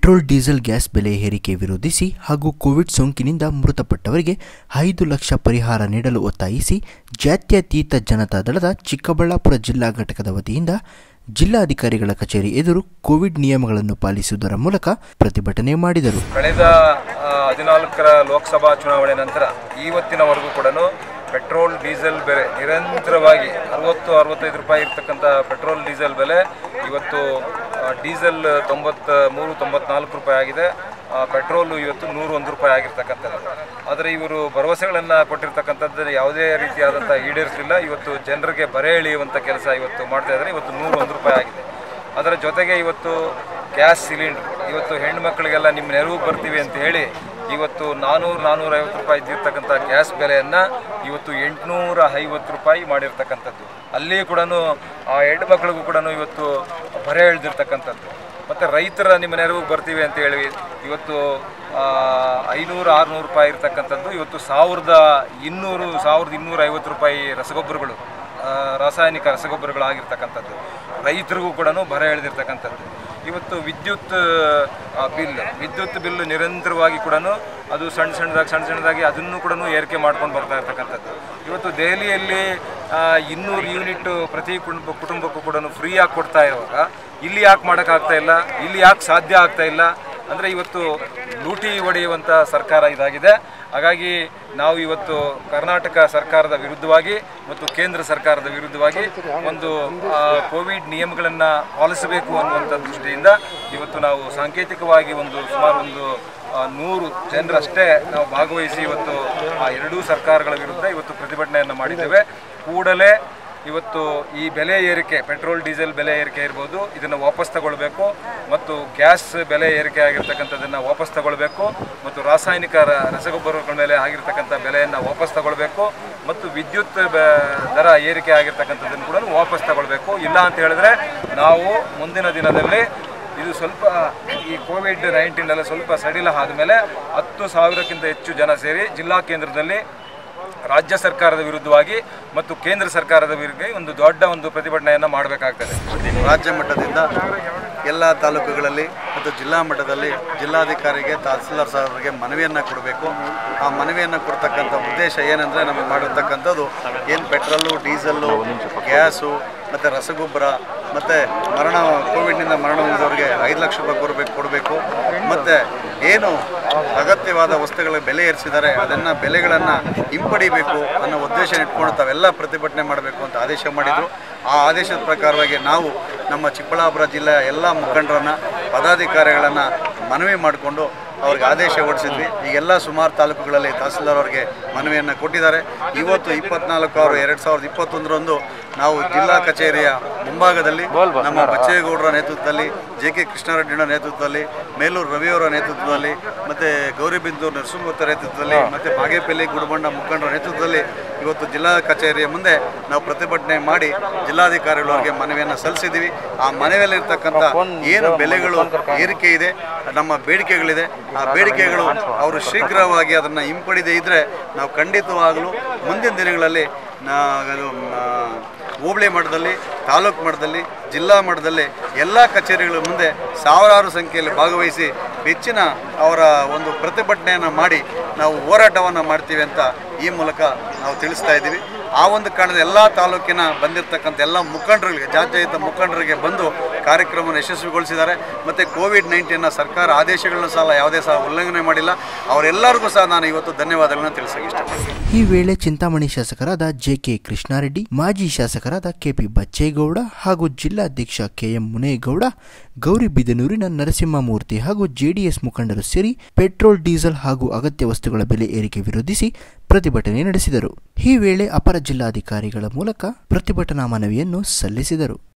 petrol diesel gas ಬೆಲೆ ಏರಿಕೆ ವಿರೋಧಿಸಿ ಹಾಗೂ ಕೋವಿಡ್ ಸೋಂಕಿನಿಂದ ಮೃತಪಟ್ಟವರಿಗೆ ಐದು ಲಕ್ಷ ಪರಿಹಾರ ನೀಡಲು ಒತ್ತಾಯಿಸಿ ಜಾತ್ಯತೀತ ಜನತಾ ದಳದ ಚಿಕ್ಕಬಳ್ಳಾಪುರ ಜಿಲ್ಲಾ ಘಟಕದ ವತಿಯಿಂದ ಜಿಲ್ಲಾಧಿಕಾರಿಗಳ ಕಚೇರಿ ಎದುರು ಕೋವಿಡ್ ನಿಯಮಗಳನ್ನು ಪಾಲಿಸುವುದರ ಮೂಲಕ ಪ್ರತಿಭಟನೆ ಮಾಡಿದರು ಕಳೆದ ಆ, ಹದಿನಾಲ್ಕರ ಲೋಕಸಭಾ ಚುನಾವಣೆ ನಂತರ ಇವತ್ತಿನವರೆಗೂ ಕೂಡ ಪೆಟ್ರೋಲ್ ಡೀಸೆಲ್ ಬೆಲೆ ನಿರಂತರವಾಗಿ ಅರವತ್ತು ಅರವತ್ತೈದು ರೂಪಾಯಿ ಇರ್ತಕ್ಕಂಥ ಪೆಟ್ರೋಲ್ ಡೀಸೆಲ್ ಬೆಲೆ ಇವತ್ತು ಆ, ಡೀಸೆಲ್ ತೊಂಬತ್ತ ಮೂರು ತೊಂಬತ್ನಾಲ್ಕು ರೂಪಾಯಿ ಆಗಿದೆ ಆ, ಪೆಟ್ರೋಲು ಇವತ್ತು ನೂರು ಒಂದು ರೂಪಾಯಿ ಆಗಿರ್ತಕ್ಕಂಥದ್ದು ಆದರೆ ಇವರು ಭರವಸೆಗಳನ್ನು ಕೊಟ್ಟಿರ್ತಕ್ಕಂಥದ್ದು ಯಾವುದೇ ರೀತಿಯಾದಂಥ ಈಡೇರಿಸಲಿಲ್ಲ ಇವತ್ತು ಜನರಿಗೆ ಬರೆ ಎಳೆಯುವಂಥ ಕೆಲಸ ಇವತ್ತು ಮಾಡ್ತಾ ಇದ್ದಾರೆ ಇವತ್ತು ನೂರು ಒಂದು ರೂಪಾಯಿ ಆಗಿದೆ ಅದರ ಜೊತೆಗೆ ಇವತ್ತು ಗ್ಯಾಸ್ ಸಿಲಿಂಡರ್ ಇವತ್ತು ಹೆಣ್ಮಕ್ಳಿಗೆಲ್ಲ ನಿಮ್ಮ ನೆರವು ಬರ್ತೀವಿ ಅಂತ ಹೇಳಿ ಇವತ್ತು ನಾನ್ನೂರು ನಾನ್ನೂರೈವತ್ತು ರೂಪಾಯಿ ಇದ್ದಿರ್ತಕ್ಕಂಥ ಗ್ಯಾಸ್ ಬೆಲೆಯನ್ನು ಇವತ್ತು ಎಂಟುನೂರ ಐವತ್ತು ರೂಪಾಯಿ ಮಾಡಿರ್ತಕ್ಕಂಥದ್ದು ಅಲ್ಲಿ ಕೂಡ ಆ ಹೆಣ್ಮಕ್ಳಿಗೂ ಕೂಡ ಇವತ್ತು ಬರೆ ಎಳೆದಿರ್ತಕ್ಕಂಥದ್ದು ಮತ್ತು ರೈತರ ನಿಮ್ಮ ನೆರವಿಗೆ ಬರ್ತೀವಿ ಅಂತ ಹೇಳಿ ಇವತ್ತು ಐನೂರು ಆರುನೂರು ರೂಪಾಯಿ ಇರ್ತಕ್ಕಂಥದ್ದು ಇವತ್ತು ಸಾವಿರದ ಇನ್ನೂರು ಸಾವಿರದ ಇನ್ನೂರ ಐವತ್ತು ರೂಪಾಯಿ ರಸಗೊಬ್ಬರಗಳು ಆ, ರಾಸಾಯನಿಕ ರಸಗೊಬ್ಬರಗಳಾಗಿರ್ತಕ್ಕಂಥದ್ದು ರೈತರಿಗೂ ಕೂಡ ಬರ ಎಳೆದಿರ್ತಕ್ಕಂಥದ್ದು ಇವತ್ತು ವಿದ್ಯುತ್ ಆ, ಬಿಲ್ ವಿದ್ಯುತ್ ಬಿಲ್ ನಿರಂತರವಾಗಿ ಕೂಡ ಅದು ಸಣ್ಣ ಸಣ್ಣದಾಗಿ ಸಣ್ಣ ಸಣ್ಣದಾಗಿ ಅದನ್ನು ಕೂಡ ಏರಿಕೆ ಮಾಡ್ಕೊಂಡು ಬರ್ತಾ ಇರ್ತಕ್ಕಂಥದ್ದು ಇವತ್ತು ದೆಹಲಿಯಲ್ಲಿ ಆ, ಇನ್ನೂರು ಯೂನಿಟ್ ಪ್ರತಿ ಕುಟುಂಬ ಕುಟುಂಬಕ್ಕೂ ಕೂಡ ಫ್ರೀಯಾಗಿ ಕೊಡ್ತಾ ಇರುವಾಗ ಇಲ್ಲಿ ಯಾಕೆ ಮಾಡೋಕ್ಕಾಗ್ತಾ ಇಲ್ಲ ಇಲ್ಲಿ ಯಾಕೆ ಸಾಧ್ಯ ಆಗ್ತಾ ಇಲ್ಲ ಅಂದರೆ ಇವತ್ತು ಲೂಟಿ ಹೊಡೆಯುವಂಥ ಸರ್ಕಾರ ಇದಾಗಿದೆ ಹಾಗಾಗಿ ನಾವು ಇವತ್ತು ಕರ್ನಾಟಕ ಸರ್ಕಾರದ ವಿರುದ್ಧವಾಗಿ ಮತ್ತು ಕೇಂದ್ರ ಸರ್ಕಾರದ ವಿರುದ್ಧವಾಗಿ ಒಂದು ಆ, ಕೋವಿಡ್ ನಿಯಮಗಳನ್ನು ಪಾಲಿಸಬೇಕು ಅನ್ನುವಂಥ ದೃಷ್ಟಿಯಿಂದ ಇವತ್ತು ನಾವು ಸಾಂಕೇತಿಕವಾಗಿ ಒಂದು ಸುಮಾರು ಒಂದು ಆ, ನೂರು ಜನರಷ್ಟೇ ನಾವು ಭಾಗವಹಿಸಿ ಇವತ್ತು ಆ ಎರಡೂ ಸರ್ಕಾರಗಳ ವಿರುದ್ಧ ಇವತ್ತು ಪ್ರತಿಭಟನೆಯನ್ನು ಮಾಡಿದ್ದೇವೆ ಕೂಡಲೇ ಇವತ್ತು ಈ ಬೆಲೆ ಏರಿಕೆ ಪೆಟ್ರೋಲ್ ಡೀಸೆಲ್ ಬೆಲೆ ಏರಿಕೆ ಇರ್ಬೋದು ಇದನ್ನು ವಾಪಸ್ ತಗೊಳ್ಬೇಕು ಮತ್ತು ಗ್ಯಾಸ್ ಬೆಲೆ ಏರಿಕೆ ಆಗಿರ್ತಕ್ಕಂಥದ್ದನ್ನು ವಾಪಸ್ ತಗೊಳ್ಬೇಕು ಮತ್ತು ರಾಸಾಯನಿಕ ರ- ರಸಗೊಬ್ಬರಗಳ ಮೇಲೆ ಆಗಿರ್ತಕ್ಕಂಥ ಬೆಲೆಯನ್ನು ವಾಪಸ್ ತಗೊಳ್ಬೇಕು ಮತ್ತು ವಿದ್ಯುತ್ ಬ- ದರ ಏರಿಕೆ ಆಗಿರ್ತಕ್ಕಂಥದ್ದನ್ನು ಕೂಡ ವಾಪಸ್ ತಗೊಳ್ಬೇಕು ಇಲ್ಲ ಅಂತ ಹೇಳಿದ್ರೆ ನಾವು ಮುಂದಿನ ದಿನದಲ್ಲಿ ಇದು ಸ್ವಲ್ಪ ಈ ಕೋವಿಡ್ ನೈನ್ಟೀನ್ ಎಲ್ಲ ಸ್ವಲ್ಪ ಸಡಿಲ ಆದಮೇಲೆ ಹತ್ತು ಸಾವಿರಕ್ಕಿಂತ ಹೆಚ್ಚು ಜನ ಸೇರಿ ಜಿಲ್ಲಾ ಕೇಂದ್ರದಲ್ಲಿ ರಾಜ್ಯ ಸರ್ಕಾರದ ವಿರುದ್ಧವಾಗಿ ಮತ್ತು ಕೇಂದ್ರ ಸರ್ಕಾರದ ವಿರುದ್ಧ ಒಂದು ದೊಡ್ಡ ಒಂದು ಪ್ರತಿಭಟನೆಯನ್ನು ಮಾಡಬೇಕಾಗ್ತದೆ ರಾಜ್ಯ ಮಟ್ಟದಿಂದ ಎಲ್ಲ ತಾಲೂಕುಗಳಲ್ಲಿ ಮತ್ತು ಜಿಲ್ಲಾ ಮಟ್ಟದಲ್ಲಿ ಜಿಲ್ಲಾಧಿಕಾರಿಗೆ ತಹಸೀಲ್ದಾರ್ ಸಾಹೇಬರಿಗೆ ಮನವಿಯನ್ನು ಕೊಡಬೇಕು ಆ ಮನವಿಯನ್ನು ಕೊಡ್ತಕ್ಕಂಥ ಉದ್ದೇಶ ಏನಂದರೆ ನಮಗೆ ಮಾಡಿರ್ತಕ್ಕಂಥದ್ದು ಏನು ಪೆಟ್ರೋಲು ಡೀಸೆಲ್ಲು ಗ್ಯಾಸು ಮತ್ತು ರಸಗೊಬ್ಬರ ಮತ್ತು ಮರಣ ಕೋವಿಡ್ನಿಂದ ಮರಣ ಹೊಂದಿದವರಿಗೆ ಐದು ಲಕ್ಷ ರೂಪಾಯಿ ಕೊಡಬೇಕು ಕೊಡಬೇಕು ಮತ್ತು ಏನು ಅಗತ್ಯವಾದ ವಸ್ತುಗಳ ಬೆಲೆ ಏರಿಸಿದ್ದಾರೆ ಅದನ್ನು ಬೆಲೆಗಳನ್ನು ಹಿಂಪಡಿಬೇಕು ಅನ್ನೋ ಉದ್ದೇಶ ಇಟ್ಕೊಂಡು ತಾವೆಲ್ಲ ಪ್ರತಿಭಟನೆ ಮಾಡಬೇಕು ಅಂತ ಆದೇಶ ಮಾಡಿದರು ಆ ಆದೇಶದ ಪ್ರಕಾರವಾಗಿ ನಾವು ನಮ್ಮ ಚಿಕ್ಕಬಳ್ಳಾಪುರ ಜಿಲ್ಲೆಯ ಎಲ್ಲ ಮುಖಂಡರನ್ನು ಪದಾಧಿಕಾರಿಗಳನ್ನು ಮನವಿ ಮಾಡಿಕೊಂಡು ಅವ್ರಿಗೆ ಆದೇಶ ಹೊರಡಿಸಿದ್ವಿ ಈಗೆಲ್ಲ ಸುಮಾರು ತಾಲೂಕುಗಳಲ್ಲಿ ತಹಸೀಲ್ದಾರ್ ಅವರಿಗೆ ಮನವಿಯನ್ನು ಕೊಟ್ಟಿದ್ದಾರೆ ಇವತ್ತು ಇಪ್ಪತ್ನಾಲ್ಕು ಆರು ಎರಡು ಸಾವಿರದ ಇಪ್ಪತ್ತೊಂದರಂದು ನಾವು ಜಿಲ್ಲಾ ಕಚೇರಿಯ ಮುಂಭಾಗದಲ್ಲಿ ನಮ್ಮ ಬಚ್ಚೇಗೌಡರ ನೇತೃತ್ವದಲ್ಲಿ ಜೆ ಕೆ ಕೃಷ್ಣಾರೆಡ್ಡಿಯವರ ನೇತೃತ್ವದಲ್ಲಿ ಮೇಲೂರು ರವಿಯವರ ನೇತೃತ್ವದಲ್ಲಿ ಮತ್ತು ಗೌರಿಬಿಂದೂರು ನರಸಿಂಹಮೂರ್ತಿ ನೇತೃತ್ವದಲ್ಲಿ ಮತ್ತು ಬಾಗೇಪಲ್ಲಿ ಗುಡಬಂಡ ಮುಖಂಡರ ನೇತೃತ್ವದಲ್ಲಿ ಇವತ್ತು ಜಿಲ್ಲಾ ಕಚೇರಿಯ ಮುಂದೆ ನಾವು ಪ್ರತಿಭಟನೆ ಮಾಡಿ ಜಿಲ್ಲಾಧಿಕಾರಿಗಳವರಿಗೆ ಮನವಿಯನ್ನು ಸಲ್ಲಿಸಿದ್ದೀವಿ ಆ ಮನವಿಯಲ್ಲಿರ್ತಕ್ಕಂಥ ಏನು ಬೆಲೆಗಳು ಏರಿಕೆ ಇದೆ ನಮ್ಮ ಬೇಡಿಕೆಗಳಿದೆ ಆ ಬೇಡಿಕೆಗಳು ಅವರು ಶೀಘ್ರವಾಗಿ ಅದನ್ನು ಹಿಂಪಡಿದೇ ಇದ್ದರೆ ನಾವು ಖಂಡಿತವಾಗಲೂ ಮುಂದಿನ ದಿನಗಳಲ್ಲಿ ನಾ ಅದು, ಆ, ಹೋಬಳಿ ಮಟ್ಟದಲ್ಲಿ ತಾಲೂಕು ಮಟ್ಟದಲ್ಲಿ ಜಿಲ್ಲಾ ಮಟ್ಟದಲ್ಲಿ ಎಲ್ಲ ಕಚೇರಿಗಳ ಮುಂದೆ ಸಾವಿರಾರು ಸಂಖ್ಯೆಯಲ್ಲಿ ಭಾಗವಹಿಸಿ ಹೆಚ್ಚಿನ ಅವರ ಒಂದು ಪ್ರತಿಭಟನೆಯನ್ನು ಮಾಡಿ ನಾವು ಹೋರಾಟವನ್ನು ಮಾಡ್ತೀವಿ ಅಂತ ಈ ಮೂಲಕ ನಾವು ತಿಳಿಸ್ತಾ ಇದ್ದೀವಿ ಆ ಒಂದು ಕಾರಣದ ಎಲ್ಲ ತಾಲೂಕಿನ ಬಂದಿರತಕ್ಕಂಥ ಎಲ್ಲ ಮುಖಂಡರಿಗೆ ಜಾತ್ಯತೀತ ಮುಖಂಡರಿಗೆ ಬಂದು ಕಾರ್ಯಕ್ರಮವನ್ನು ಯಶಸ್ವಿಗೊಳಿಸಿದ್ದಾರೆ ಮತ್ತು ಕೋವಿಡ್ ನೈನ್ಟೀನ್ನ ಸರ್ಕಾರ ಆದೇಶಗಳನ್ನ ಸಹ ಯಾವುದೇ ಸಹ ಉಲ್ಲಂಘನೆ ಮಾಡಿಲ್ಲ ಅವರೆಲ್ಲರಿಗೂ ಸಹ ನಾನು ಇವತ್ತು ಧನ್ಯವಾದಗಳನ್ನು ತಿಳಿಸೋಕೆ ಇಷ್ಟಪಡ್ತೀನಿ ಈ ವೇಳೆ ಚಿಂತಾಮಣಿ ಶಾಸಕರಾದ ಜೆ ಕೆ ಕೃಷ್ಣಾರೆಡ್ಡಿ ಮಾಜಿ ಶಾಸಕರಾದ ಕೆಪಿ ಬಚ್ಚೇಗೌಡ ಹಾಗೂ ಜಿಲ್ಲಾಧ್ಯಕ್ಷ ಕೆಎಂ ಮುನೇಗೌಡ ಗೌರಿಬಿದನೂರಿನ ನರಸಿಂಹಮೂರ್ತಿ ಹಾಗೂ ಜೆಡಿಎಸ್ ಮುಖಂಡರು ಸೇರಿ ಪೆಟ್ರೋಲ್ ಡೀಸೆಲ್ ಹಾಗೂ ಅಗತ್ಯ ವಸ್ತುಗಳ ಬೆಲೆ ಏರಿಕೆ ವಿರೋಧಿಸಿ ಪ್ರತಿಭಟನೆ ನಡೆಸಿದರು ಈ ವೇಳೆ ಅಪರ ಜಿಲ್ಲಾಧಿಕಾರಿಗಳ ಮೂಲಕ ಪ್ರತಿಭಟನಾ ಮನವಿಯನ್ನು ಸಲ್ಲಿಸಿದರು